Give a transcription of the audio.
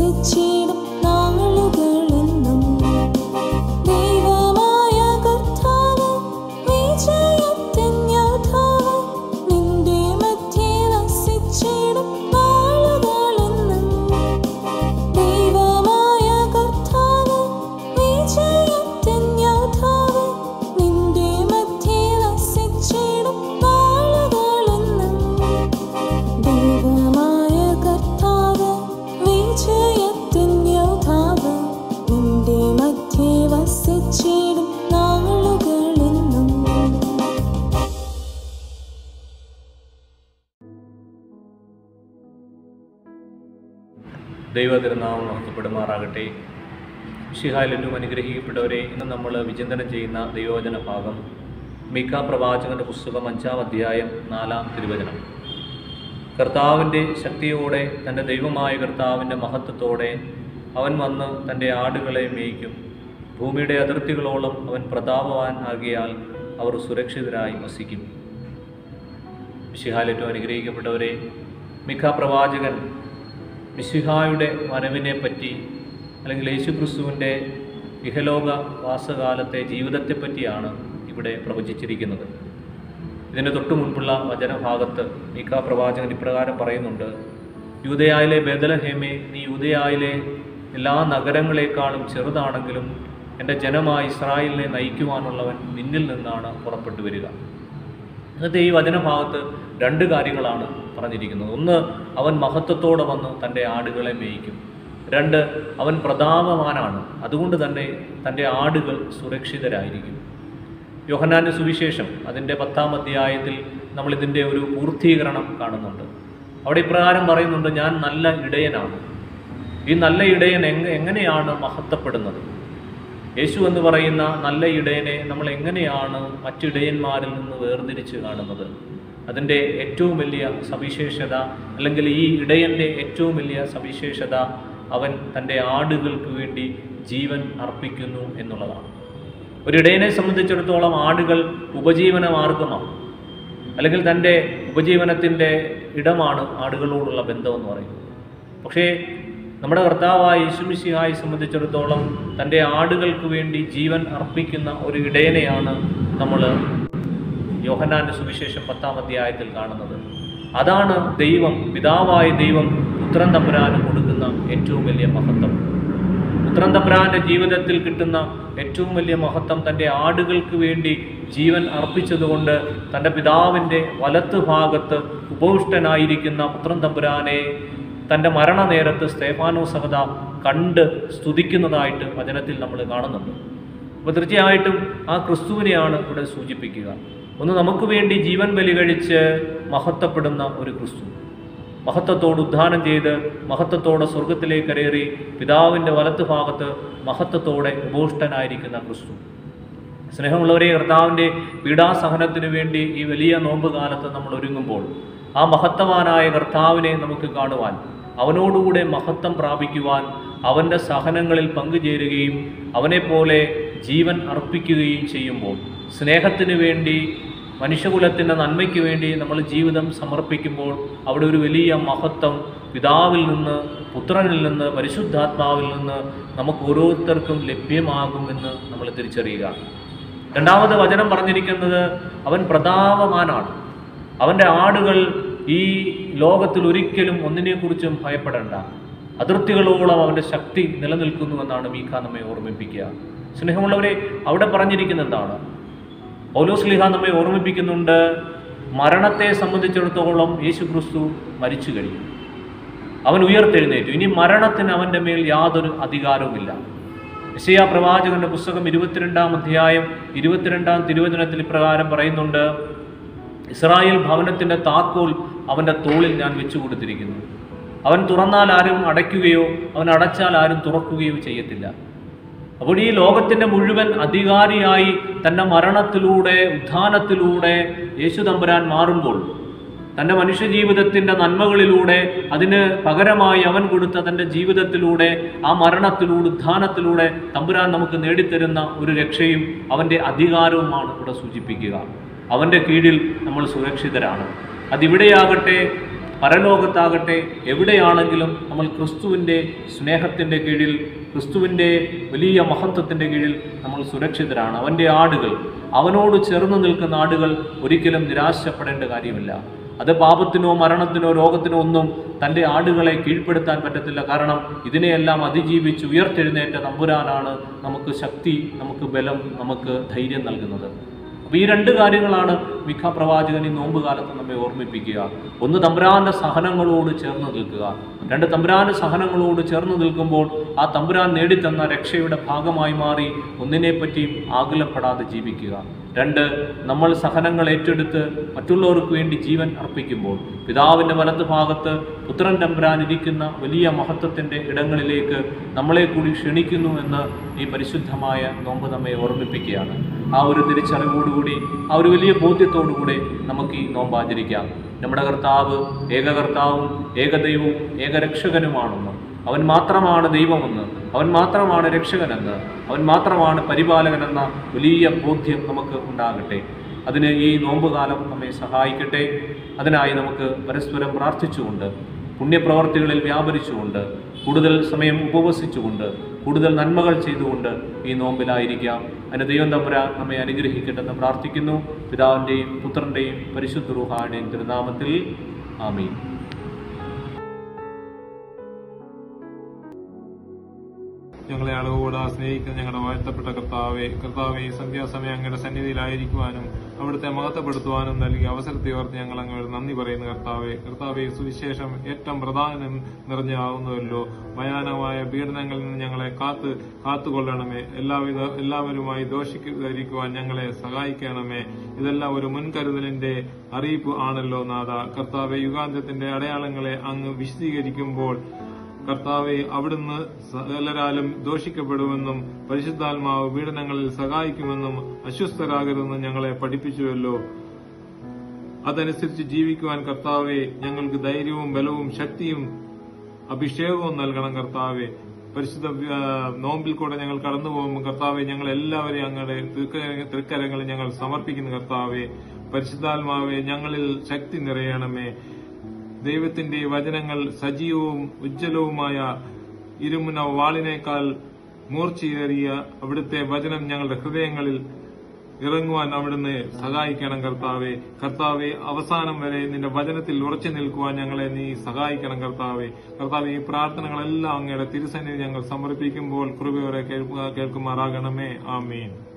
വസിച്ചിടും നാളുകളെന്നും ദൈവമായ കർത്താവ് വിജയത്തിൻ യോദ്ധാവ് നിന്റെ മധ്യേ വസിച്ചിടും നാളുകളെന്നും ദൈവമായ കർത്താവ് വിജയത്തിൻ യോദ്ധാവ് നിന്റെ മധ്യേ വസിച്ചിടും നാളുകളെന്നും ദൈവമായ കർത്താവ് വിജയത്തിൻ യോദ്ധാവ് നിന്റെ മധ്യേ വസിച്ചിടും നാളുകളെന്നും ദൈവ തിരുനാമം മഹത്വപ്പെടുമാറാകട്ടെ ഷിഹാലിനും അനുഗ്രഹിക്കപ്പെട്ടവരെ ഇന്ന് നമ്മൾ വിചിന്തനം ചെയ്യുന്ന ദൈവവചന ഭാഗം മിക്ക പ്രവാചകന്റെ പുസ്തകം അഞ്ചാം അധ്യായം നാലാം തിരുവചനം കർത്താവിൻ്റെ ശക്തിയോടെ തൻ്റെ ദൈവമായ കർത്താവിൻ്റെ മഹത്വത്തോടെ അവൻ വന്ന് തൻ്റെ ആടുകളെ മേയ്ക്കും ഭൂമിയുടെ അതിർത്തികളോളം അവൻ പ്രതാപവാൻ ആകിയാൽ അവർ സുരക്ഷിതരായി വസിക്കും മിശിഹാലേറ്റവും അനുഗ്രഹിക്കപ്പെട്ടവരെ മിക്ക പ്രവാചകൻ മിശിഹായുടെ വരവിനെ പറ്റി അല്ലെങ്കിൽ യേശുക്രിസ്തുവിൻ്റെ ഇഹലോക വാസകാലത്തെ ജീവിതത്തെപ്പറ്റിയാണ് ഇവിടെ പ്രവചിച്ചിരിക്കുന്നത് ഇതിന് തൊട്ടു മുൻപുള്ള വചനഭാഗത്ത് മിക്ക പ്രവാചകൻ ഇപ്രകാരം പറയുന്നുണ്ട് യൂതയായിലെ ബദലഹേമേ നീ യൂതയായിലെ എല്ലാ നഗരങ്ങളെക്കാളും ചെറുതാണെങ്കിലും എൻ്റെ ജനമായ ഇസ്രായേലിനെ നയിക്കുവാനുള്ളവൻ നിന്നിൽ നിന്നാണ് പുറപ്പെട്ടു വരിക ഇന്നത്തെ ഈ വചനഭാഗത്ത് രണ്ട് കാര്യങ്ങളാണ് പറഞ്ഞിരിക്കുന്നത് ഒന്ന് അവൻ മഹത്വത്തോടെ വന്ന് തൻ്റെ ആടുകളെ മേയിക്കും രണ്ട് അവൻ പ്രതാപവാനാണ് അതുകൊണ്ട് തന്നെ തൻ്റെ ആടുകൾ സുരക്ഷിതരായിരിക്കും യോഹന്നാൻ്റെ സുവിശേഷം അതിൻ്റെ പത്താം അധ്യായത്തിൽ നമ്മൾ ഇതിൻ്റെ ഒരു പൂർത്തീകരണം കാണുന്നുണ്ട് അവിടെ ഇപ്രകാരം പറയുന്നുണ്ട് ഞാൻ നല്ല ഇടയനാണ് ഈ നല്ല ഇടയൻ എങ് എങ്ങനെയാണ് മഹത്വപ്പെടുന്നത് യേശു എന്ന് പറയുന്ന നല്ല ഇടയനെ നമ്മൾ എങ്ങനെയാണ് മറ്റിടയന്മാരിൽ നിന്ന് വേർതിരിച്ച് കാണുന്നത് അതിൻ്റെ ഏറ്റവും വലിയ സവിശേഷത അല്ലെങ്കിൽ ഈ ഇടയൻ്റെ ഏറ്റവും വലിയ സവിശേഷത അവൻ തൻ്റെ ആടുകൾക്ക് വേണ്ടി ജീവൻ അർപ്പിക്കുന്നു എന്നുള്ളതാണ് ഒരു ഇടയനെ സംബന്ധിച്ചിടത്തോളം ആടുകൾ ഉപജീവന മാർഗമാണ് അല്ലെങ്കിൽ തൻ്റെ ഉപജീവനത്തിൻ്റെ ഇടമാണ് ആടുകളോടുള്ള ബന്ധമെന്ന് പറയുന്നത് പക്ഷേ നമ്മുടെ കർത്താവായ യേശുമിശിഹായി സംബന്ധിച്ചിടത്തോളം തൻ്റെ ആടുകൾക്ക് വേണ്ടി ജീവൻ അർപ്പിക്കുന്ന ഒരു ഇടയനെയാണ് നമ്മൾ യോഹന്നാൻ്റെ സുവിശേഷം പത്താം അധ്യായത്തിൽ കാണുന്നത് അതാണ് ദൈവം പിതാവായ ദൈവം പുത്രൻ തമ്പുരാന് കൊടുക്കുന്ന ഏറ്റവും വലിയ മഹത്വം പുത്രൻ തമ്പുരാന്റെ ജീവിതത്തിൽ കിട്ടുന്ന ഏറ്റവും വലിയ മഹത്വം തൻ്റെ ആടുകൾക്ക് വേണ്ടി ജീവൻ അർപ്പിച്ചതുകൊണ്ട് തൻ്റെ പിതാവിൻ്റെ വലത്ത് ഭാഗത്ത് ഉപവിഷ്ടനായിരിക്കുന്ന പുത്രൻ തമ്പുരാനെ തൻ്റെ മരണനേരത്ത് സ്തേഫാനോ സഹത കണ്ട് സ്തുതിക്കുന്നതായിട്ട് വചനത്തിൽ നമ്മൾ കാണുന്നുണ്ട് അപ്പോൾ തീർച്ചയായിട്ടും ആ ക്രിസ്തുവിനെയാണ് ഇവിടെ സൂചിപ്പിക്കുക ഒന്ന് നമുക്ക് വേണ്ടി ജീവൻ ബലി കഴിച്ച് മഹത്വപ്പെടുന്ന ഒരു ക്രിസ്തു മഹത്വത്തോട് ഉദ്ധാനം ചെയ്ത് മഹത്വത്തോടെ സ്വർഗത്തിലേക്ക് കരേറി പിതാവിൻ്റെ വലത്ത് ഭാഗത്ത് മഹത്വത്തോടെ ഉപോഷ്ടനായിരിക്കുന്ന ക്രിസ്തു സ്നേഹമുള്ളവരെ കർത്താവിൻ്റെ പീഡാസഹനത്തിന് വേണ്ടി ഈ വലിയ നോമ്പ് കാലത്ത് നമ്മൾ ഒരുങ്ങുമ്പോൾ ആ മഹത്വവാനായ കർത്താവിനെ നമുക്ക് കാണുവാൻ അവനോടുകൂടെ മഹത്വം പ്രാപിക്കുവാൻ അവൻ്റെ സഹനങ്ങളിൽ പങ്കുചേരുകയും അവനെപ്പോലെ ജീവൻ അർപ്പിക്കുകയും ചെയ്യുമ്പോൾ സ്നേഹത്തിന് വേണ്ടി മനുഷ്യകുലത്തിൻ്റെ നന്മയ്ക്ക് വേണ്ടി നമ്മൾ ജീവിതം സമർപ്പിക്കുമ്പോൾ അവിടെ ഒരു വലിയ മഹത്വം പിതാവിൽ നിന്ന് പുത്രനിൽ നിന്ന് പരിശുദ്ധാത്മാവിൽ നിന്ന് നമുക്ക് ഓരോരുത്തർക്കും ലഭ്യമാകുമെന്ന് നമ്മൾ തിരിച്ചറിയുക രണ്ടാമത് വചനം പറഞ്ഞിരിക്കുന്നത് അവൻ പ്രതാപമാനാണ് അവൻ്റെ ആടുകൾ ഈ ലോകത്തിൽ ഒരിക്കലും ഒന്നിനെക്കുറിച്ചും ഭയപ്പെടേണ്ട അതിർത്തികളോളം അവൻ്റെ ശക്തി നിലനിൽക്കുന്നുവെന്നാണ് മീഖ നമ്മെ ഓർമ്മിപ്പിക്കുക സ്നേഹമുള്ളവരെ അവിടെ പറഞ്ഞിരിക്കുന്നത് എന്താണ് പൗലോസ്ലിഹ നമ്മെ ഓർമ്മിപ്പിക്കുന്നുണ്ട് മരണത്തെ സംബന്ധിച്ചിടത്തോളം യേശു ക്രിസ്തു മരിച്ചു കഴിഞ്ഞു അവൻ ഉയർത്തെഴുന്നേറ്റു ഇനി മരണത്തിന് അവൻ്റെ മേൽ യാതൊരു അധികാരവുമില്ല യശയ പ്രവാചകന്റെ പുസ്തകം ഇരുപത്തിരണ്ടാം അധ്യായം ഇരുപത്തിരണ്ടാം തിരുവചനത്തിൽ ഇപ്രകാരം പറയുന്നുണ്ട് ഇസ്രായേൽ ഭവനത്തിൻ്റെ താക്കോൽ അവൻ്റെ തോളിൽ ഞാൻ വെച്ചു കൊടുത്തിരിക്കുന്നു അവൻ തുറന്നാൽ ആരും അടയ്ക്കുകയോ അവൻ അടച്ചാൽ ആരും തുറക്കുകയോ ചെയ്യത്തില്ല അപ്പോൾ ഈ ലോകത്തിൻ്റെ മുഴുവൻ അധികാരിയായി തൻ്റെ മരണത്തിലൂടെ ഉത്ഥാനത്തിലൂടെ യേശു തമ്പുരാൻ മാറുമ്പോൾ തൻ്റെ മനുഷ്യജീവിതത്തിൻ്റെ നന്മകളിലൂടെ അതിന് പകരമായി അവൻ കൊടുത്ത തൻ്റെ ജീവിതത്തിലൂടെ ആ മരണത്തിലൂടെ ഉത്ഥാനത്തിലൂടെ തമ്പുരാൻ നമുക്ക് നേടിത്തരുന്ന ഒരു രക്ഷയും അവൻ്റെ അധികാരവുമാണ് ഇവിടെ സൂചിപ്പിക്കുക അവൻ്റെ കീഴിൽ നമ്മൾ സുരക്ഷിതരാണ് അതിവിടെയാകട്ടെ പരലോകത്താകട്ടെ എവിടെയാണെങ്കിലും നമ്മൾ ക്രിസ്തുവിൻ്റെ സ്നേഹത്തിൻ്റെ കീഴിൽ ക്രിസ്തുവിൻ്റെ വലിയ മഹത്വത്തിൻ്റെ കീഴിൽ നമ്മൾ സുരക്ഷിതരാണ് അവൻ്റെ ആടുകൾ അവനോട് ചേർന്ന് നിൽക്കുന്ന ആടുകൾ ഒരിക്കലും നിരാശപ്പെടേണ്ട കാര്യമില്ല അത് പാപത്തിനോ മരണത്തിനോ രോഗത്തിനോ ഒന്നും തൻ്റെ ആടുകളെ കീഴ്പ്പെടുത്താൻ പറ്റത്തില്ല കാരണം ഇതിനെയെല്ലാം അതിജീവിച്ച് ഉയർത്തെഴുന്നേറ്റ തമ്പുരാനാണ് നമുക്ക് ശക്തി നമുക്ക് ബലം നമുക്ക് ധൈര്യം നൽകുന്നത് അപ്പോൾ ഈ രണ്ട് കാര്യങ്ങളാണ് മിഖ പ്രവാചകൻ ഈ നോമ്പ് കാലത്ത് നമ്മെ ഓർമ്മിപ്പിക്കുക ഒന്ന് തമ്പുരാന്റെ സഹനങ്ങളോട് ചേർന്ന് നിൽക്കുക രണ്ട് തമ്പുരാന്റെ സഹനങ്ങളോട് ചേർന്ന് നിൽക്കുമ്പോൾ ആ തമ്പുരാൻ നേടിത്തന്ന രക്ഷയുടെ ഭാഗമായി മാറി ഒന്നിനെപ്പറ്റിയും ആകുലപ്പെടാതെ ജീവിക്കുക രണ്ട് നമ്മൾ സഹനങ്ങൾ ഏറ്റെടുത്ത് മറ്റുള്ളവർക്ക് വേണ്ടി ജീവൻ അർപ്പിക്കുമ്പോൾ പിതാവിൻ്റെ വലത് ഭാഗത്ത് പുത്രൻ തമ്പുരാൻ ഇരിക്കുന്ന വലിയ മഹത്വത്തിൻ്റെ ഇടങ്ങളിലേക്ക് നമ്മളെ കൂടി ക്ഷണിക്കുന്നു എന്ന് ഈ പരിശുദ്ധമായ നോമ്പ് നമ്മെ ഓർമ്മിപ്പിക്കുകയാണ് ആ ഒരു തിരിച്ചറിവോടുകൂടി ആ ഒരു വലിയ ബോധ്യത്തോടുകൂടി നമുക്ക് ഈ നോമ്പ് ആചരിക്കാം നമ്മുടെ കർത്താവ് ഏക കർത്താവും ഏകദൈവവും ഏകരക്ഷകനുമാണെന്ന് അവൻ മാത്രമാണ് ദൈവമെന്ന് അവൻ മാത്രമാണ് രക്ഷകനെന്ന് അവൻ മാത്രമാണ് പരിപാലകനെന്ന വലിയ ബോധ്യം നമുക്ക് ഉണ്ടാകട്ടെ അതിന് ഈ നോമ്പുകാലം നമ്മെ സഹായിക്കട്ടെ അതിനായി നമുക്ക് പരസ്പരം പ്രാർത്ഥിച്ചുകൊണ്ട് പുണ്യപ്രവർത്തികളിൽ വ്യാപരിച്ചുകൊണ്ട് കൂടുതൽ സമയം ഉപവസിച്ചുകൊണ്ട് കൂടുതൽ നന്മകൾ ചെയ്തുകൊണ്ട് ഈ നോമ്പിലായിരിക്കാം അതിന് ദൈവം തമ്പുര നമ്മെ അനുഗ്രഹിക്കട്ടെന്ന് പ്രാർത്ഥിക്കുന്നു പിതാവിൻ്റെയും പുത്രൻ്റെയും പരിശുദ്ധ റുഹായുടെയും തിരുനാമത്തിൽ ആമീൻ ഞങ്ങളെ അളവുകൂടാ സ്നേഹിക്കുന്ന ഞങ്ങളുടെ വാഴ്ത്തപ്പെട്ട കർത്താവെ കർത്താവെ ഈ സന്ധ്യാസമയം അങ്ങയുടെ സന്നിധിയിലായിരിക്കുവാനും അവിടുത്തെ മഹത്വപ്പെടുത്തുവാനും നൽകിയ അവസരത്തെ ഓർത്ത് ഞങ്ങൾ അങ്ങോട്ട് നന്ദി പറയുന്നു കർത്താവെ കർത്താവെ സുവിശേഷം ഏറ്റവും പ്രധാനം നിറഞ്ഞാവുന്നതല്ലോ ഭയാനമായ പീഡനങ്ങളിൽ നിന്ന് ഞങ്ങളെ കാത്ത് കാത്തുകൊള്ളണമേ എല്ലാവിധ എല്ലാവരുമായി ദോഷിക്കാതിരിക്കുവാൻ ഞങ്ങളെ സഹായിക്കണമേ ഇതെല്ലാം ഒരു മുൻകരുതലിന്റെ അറിയിപ്പ് ആണല്ലോ നാഥ കർത്താവെ യുഗാന്തത്തിന്റെ അടയാളങ്ങളെ അങ്ങ് വിശദീകരിക്കുമ്പോൾ കർത്താവെ അവിടുന്ന് സകലരാലും ദോഷിക്കപ്പെടുമെന്നും പരിശുദ്ധാത്മാവ് പീഡനങ്ങളിൽ സഹായിക്കുമെന്നും അസ്വസ്ഥരാകരുതെന്നും ഞങ്ങളെ പഠിപ്പിച്ചുവല്ലോ അതനുസരിച്ച് ജീവിക്കുവാൻ കർത്താവെ ഞങ്ങൾക്ക് ധൈര്യവും ബലവും ശക്തിയും അഭിഷേകവും നൽകണം കർത്താവെ പരിശുദ്ധ ആ, നോമ്പിൽ കൂടെ ഞങ്ങൾ കടന്നു പോകുമ്പോൾ കർത്താവെ ഞങ്ങൾ എല്ലാവരെയും അങ്ങയുടെ തൃക്ക- തൃക്കരങ്ങളിൽ ഞങ്ങൾ സമർപ്പിക്കുന്നു കർത്താവെ പരിശുദ്ധാത്മാവെ ഞങ്ങളിൽ ശക്തി നിറയണമേ ദൈവത്തിന്റെ വചനങ്ങൾ സജീവവും ഉജ്ജ്വലവുമായ ഇരുമുന വാളിനേക്കാൾ മൂർച്ചയേറിയ അവിടുത്തെ വചനം ഞങ്ങളുടെ ഹൃദയങ്ങളിൽ ഇറങ്ങുവാൻ അവിടുന്ന് സഹായിക്കണം കർത്താവെ കർത്താവെ അവസാനം വരെ നിന്റെ വചനത്തിൽ ഉറച്ചു നിൽക്കുവാൻ ഞങ്ങളെ നീ സഹായിക്കണം കർത്താവെ കർത്താവെ ഈ പ്രാർത്ഥനകളെല്ലാം അങ്ങയുടെ തിരുസന്നിധി ഞങ്ങൾ സമർപ്പിക്കുമ്പോൾ കൃപയോടെ കേൾക്കുക- കേൾക്കുമാറാകണമേ ആമീൻ